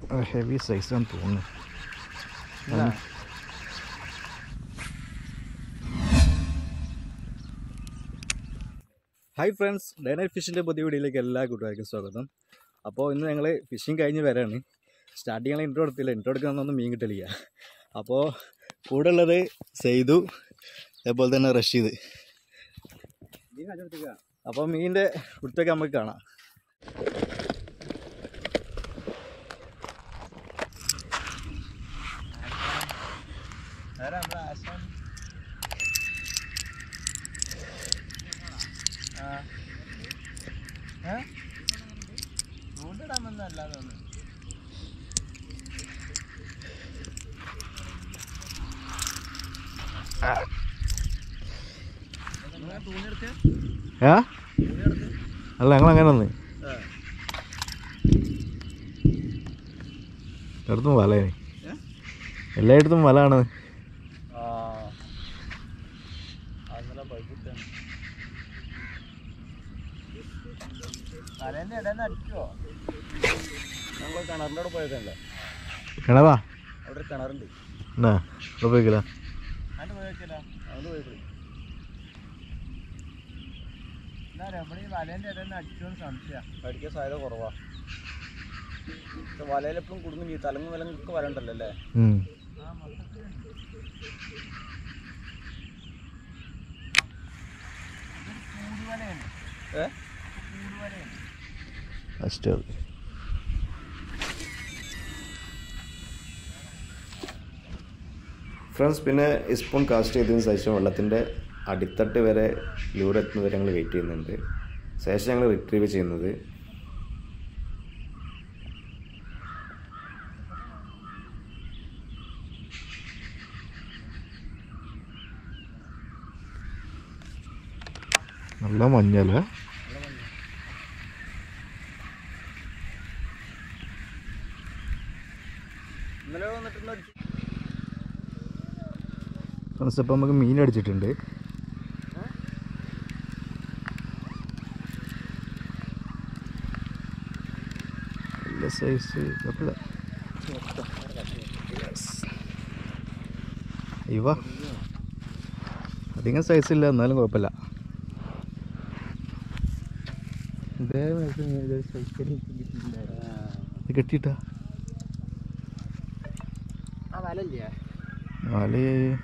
Heavy സൈസാന്ന് തോന്നുന്നു ഇതാ. Hi friends day night ഫിഷിൻ്റെ പുതിയ വീഡിയോയിലേക്ക് എല്ലാ കൂട്ടുകാർക്കും സ്വാഗതം അപ്പോൾ ഇന്ന് ഞങ്ങൾ ഫിഷിങ് കഴിഞ്ഞ് വരാണ് സ്റ്റാർട്ടിങ് ഞങ്ങൾ ഇൻട്രോ എടുത്തില്ല ഇൻട്രോ എടുക്കുന്നൊന്നും മീൻ കിട്ടലില്ല അപ്പോൾ കൂടെ ഉള്ളത് സെയ്തു അതേപോലെ തന്നെ റഷീദ് അപ്പോൾ മീനിൻ്റെ കുടുത്തൊക്കെ നമുക്ക് കാണാം ആരാ നമ്മളെ ആശാൻ? ആ. ഏ? ചൂണ്ടിടാൻ വന്നതല്ല തോന്നുന്നു. നിങ്ങള് തുണി എടുക്ക്? ഏ തുണി എടുക്ക്? അല്ല ഞങ്ങൾ അങ്ങനെ ഒന്ന് ആ. എല്ലായിടത്തും വലയാണ് ഏ? എല്ലായിടത്തും വലാണ് ആ. അന്നലെ വൈകിട്ടാണ്. തലേന്ന് ഇടേന്ന് അടിക്കുവോ ഞങ്ങൾ കിണറിൻ്റെ അവിടെ പോയതല്ലേ കിണറാ അവിടെ ഒരു കിണറുണ്ട് എന്നാ ഇവിടെ പോയിക്കില്ല അതിൻ്റെ പോയിക്കില്ല അവിടെ പോയിക്കില്ല എന്നാ നമ്മൾ ഈ വലേൻ്റെ ഇടേന്ന് അടിക്കുമെന്ന് സംശയം അടിക്കാൻ സാധ്യത കുറവാ വലയിലെപ്പോഴും കുടുങ്ങും ഈ തലങ്ങും വിലങ്ങൊക്കെ വരണ്ടല്ലോ അല്ലേ ഉം. ഏ ഫസ്റ്റ് അത് ഫ്രണ്ട്സ് പിന്നെ സ്പൂൺ കാസ്റ്റ് ചെയ്തതിന് ശേഷം വെള്ളത്തിൻ്റെ അടിത്തട്ട് വരെ ലൂർ എത്തുന്നത് വരെ ഞങ്ങൾ വെയിറ്റ് ചെയ്യുന്നുണ്ട് ശേഷം ഞങ്ങൾ റിട്രീവ് ചെയ്യുന്നത് നല്ല മഞ്ഞല്ലേ ഇന്നലെ വന്നിട്ടുള്ള അടിച്ചു ഫ്രണ്ട്സ് ഇപ്പം നമുക്ക് മീൻ അടിച്ചിട്ടുണ്ട് നല്ല സൈസ് കുഴപ്പമില്ല ഇവ അധികം സൈസ് ഇല്ല എന്നാലും കുഴപ്പമില്ല ഇത് കെട്ടിയിട്ടാ ആ വലല്ലേ നാല്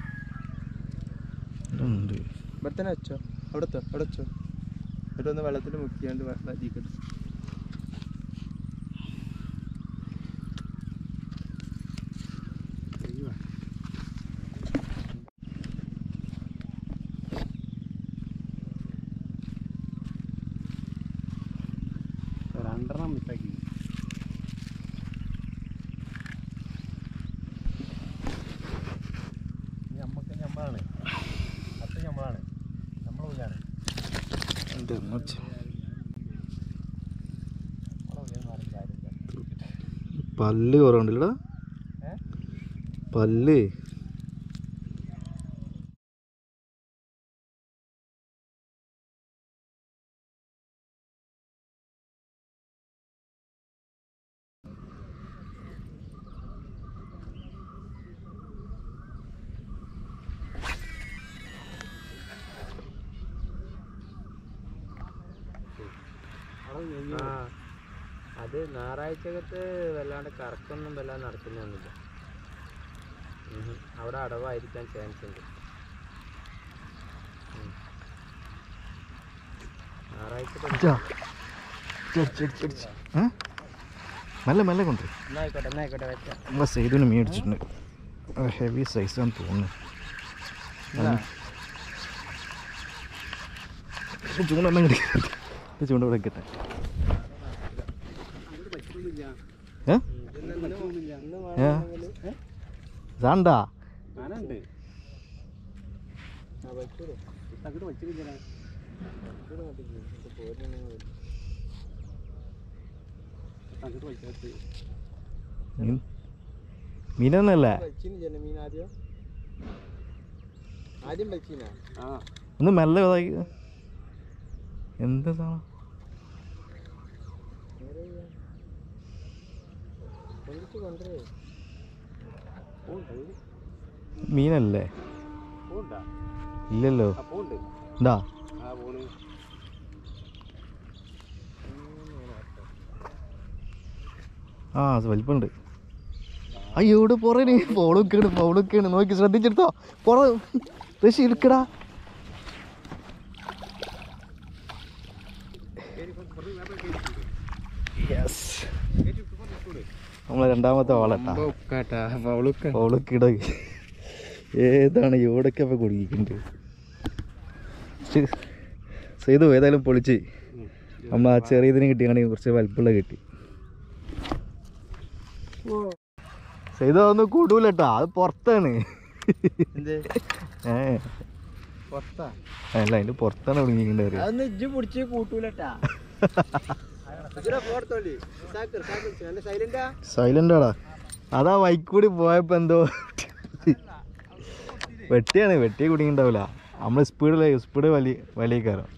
ഇതുണ്ട് ഇവിടെ തന്നെ വെച്ചോ അവിടെ എത്തോ അവിടെ വെച്ചോ എന്നിട്ട് ഒന്ന് വെള്ളത്തിൽ മുക്കിയാണ്ട് വതിക്കട്ടെ രണ്ടെണ്ണം മിസ്സാക്കി നമ്മക്ക് ഞമ്മളാണ് അത്ര ഞമ്മളാണ് നമ്മളെ ഉള്ളിലാണ് ഉണ്ട് മച്ച്. നമ്മളെ ഉള്ളിൽ മാറി കാര്യമില്ല പല്ല് കുറവുണ്ടല്ലടാ ഏ? പല്ല് ആ അത് ഞായറാഴ്ചകത്ത് വല്ലാണ്ട് കറക്കൊന്നും വല്ലാതെ നടക്കുന്നൊന്നുമില്ല ഉം. അവിടെ അടവായിരിക്കാൻ ചാൻസ് ഉണ്ട് ഉം. ഞായറാഴ്ച അടിച്ചാ? അടിച്ച്, അടിച്ച്, അടിച്ച്. ഏ? മെല്ലെ മെല്ലെ കൊണ്ട് എന്നായിക്കോട്ടെ എന്നായിക്കോട്ടെ വെച്ചാ നമ്മളെ സൈഡിന് മീൻ അടിച്ചിട്ടുണ്ട് ഹെവി സൈസാന്ന് തോന്നുന്നു ചൂണ്ടെണ്ണം കിട്ടി ചൂണ്ട ഇവിടെ കിട്ടെ ഏ ഏ? ഇതാണ്ടാ ആനുണ്ട് അങ്ങോട്ട് വെച്ചിരിക്കണേ അങ്ങോട്ട് വെച്ചു മീൻ മീനൊന്നല്ലേ വെച്ചിന് മീൻ ആദ്യം ആദ്യം വെച്ചിന ആ ഒന്ന് മെല്ലെ ഇതാക്കി എന്താ സാധനം മീനല്ലേ ഇല്ലല്ലോ എന്താ ആ വലിപ്പമുണ്ട് അയ്യോ ഇവിടെ പുറേ പോളൊക്കെയാണ് പോളൊക്കെയാണ് നോക്കി ശ്രദ്ധിച്ചെടുത്തോ പുറ റഷി എടുക്കടാ യെസ് നമ്മളെ രണ്ടാമത്തെ വാളട്ടാ ഉക്കാട്ടാ പൗളുക്ക പൗളക്കിട ഏതാണ് ഇവിടൊക്കെ ഇപ്പൊ കുടുങ്ങിയിട്ടുണ്ട് ചെയ്തു ഏതായാലും പൊളിച്ച് നമ്മൾ ആ ചെറിയതിന് കിട്ടിയാണെങ്കിൽ കുറച്ച് വലിപ്പമുള്ള കിട്ടി ചെയ്തു അതൊന്നും കൂടൂലട്ടാ അത് പുറത്താണ് എന്തേ ഏ പുറത്താ അല്ല അതിന്റെ പുറത്താണ് കുടുങ്ങിയിട്ടുണ്ട് അതൊന്ന് ഇജ്ജ് പിടിച്ച് കൂട്ടൂലട്ടാ പോർത്തോളി സാക്കർ സാക്കർ സൈലന്റാ സൈലന്റാടാ അതാ വൈക്കൂടി പോയപ്പോ എന്തോ വെട്ടിയാണ് വെട്ടി കുടുങ്ങിണ്ടാവില്ല നമ്മള് സ്പീഡിൽ സ്പീഡ് വലിയ വലിയ കയറാം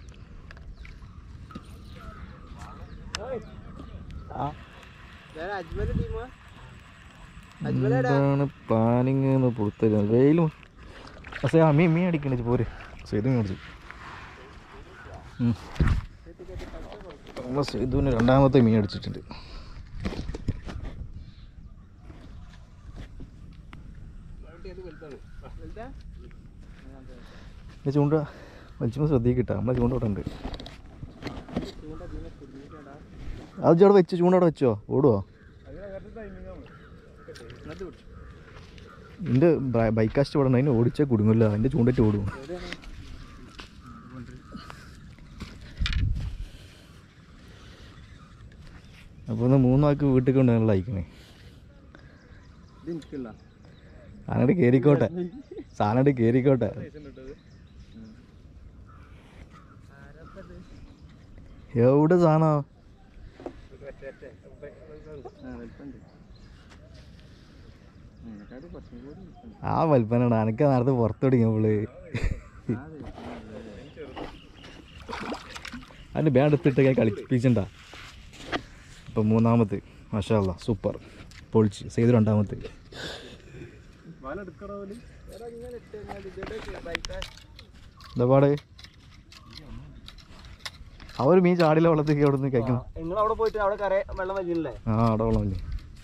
അജ്മൽ ടീമാ എന്താണ് പ്ലാനിങ് എന്ന് പുറത്തരുന്നത് വെയിലും പക്ഷേ ആ മീൻ മീൻ അടിക്കണേ പോര് സേതു മീൻ അടിച്ചു ഉം. നമ്മളെ സേതുവിന് രണ്ടാമത്തെ മീൻ അടിച്ചിട്ടുണ്ട് ഇത് ചൂണ്ട വലിച്ചുമ്പോൾ ശ്രദ്ധിക്കട്ടെ നമ്മളെ ചൂണ്ട അവിടെ ഉണ്ട് അത് ഇജ്ജ് അവിടെ വെച്ച് ചൂണ്ട അവിടെ വെച്ചോ ഓടുവോ എൻ്റെ ബൈക്ക് കാസ്റ്റ് ഇവിടെ ഉണ്ട് അതിന് ഓടിച്ചാൽ കുടുങ്ങില്ല അതിൻ്റെ ചൂണ്ടറ്റ് ഓടും അപ്പോൾ ഒന്ന് മൂന്നാൾക്ക് വീട്ടിൽ കൊണ്ടാണല്ലോ അയക്കണേ ഇത് എനിക്കുള്ള സാധനം കയറിക്കോട്ടെ സാധനം കയറിക്കോട്ടെ എവിടെ സാധനം ആ വൽപ്പനാണ് അനക്ക് നേരത്തെ പുറത്ത് തുടങ്ങിയപ്പോള് അതിൻ്റെ ബാഡ് എടുത്തിട്ട് കളിപ്പിച്ചണ്ട ഇപ്പം മൂന്നാമത് മഷാല്ല സൂപ്പർ പൊളിച്ച് ചെയ്ത് രണ്ടാമത് എന്താ പാട് ആ ഒരു മീൻ ചാടിയില്ല വെള്ളത്തേക്ക് അവിടെ നിന്ന് കഴിക്കണം നിങ്ങൾ അവിടെ പോയിട്ട് അവിടെ കര വെള്ളം വലിയില്ലേ ആ അവിടെ വെള്ളമില്ലേ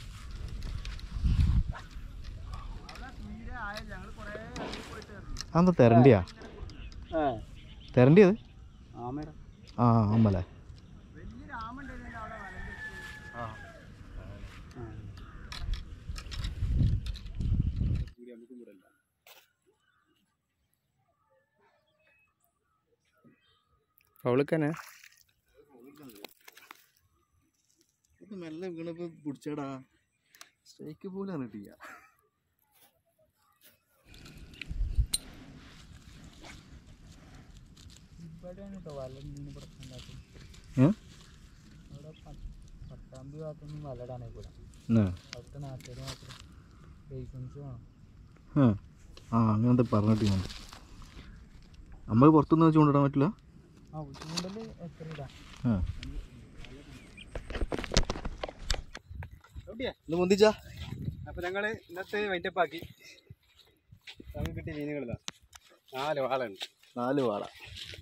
അതെന്താ തെരണ്ടിയാ തെരണ്ടിയത് ആ അമ്മല്ലേ പൗളുക്കനെ മെല്ലെ വീണപ്പോ പിടിച്ചടാ സ്ട്രൈക്ക് പോലും അറിയിട്ടില്ല ഏ? പട്ടാമ്പി ഭാഗത്തൊന്നും വലടാനേ കൂടെ എന്നാ? അവിടുത്തെ നാട്ടുകാർ മാത്രം ലൈസൻസ് വേണം ആ. ആ അങ്ങനത്തെ പറഞ്ഞിട്ട് ഞാൻ നമ്മൾ പുറത്തുനിന്ന് ചൂണ്ടിടാൻ പറ്റില്ല ആ ചൂണ്ടല് എത്ര ഇടാം ആ ഇത് മുന്തിച്ചാ അപ്പൊ ഞങ്ങള് ഇന്നത്തെ വൈൻഡപ്പ് ആക്കി നമുക്ക് കിട്ടിയ മീനുകളിതാ നാല് വാളുണ്ട് നാല് വാള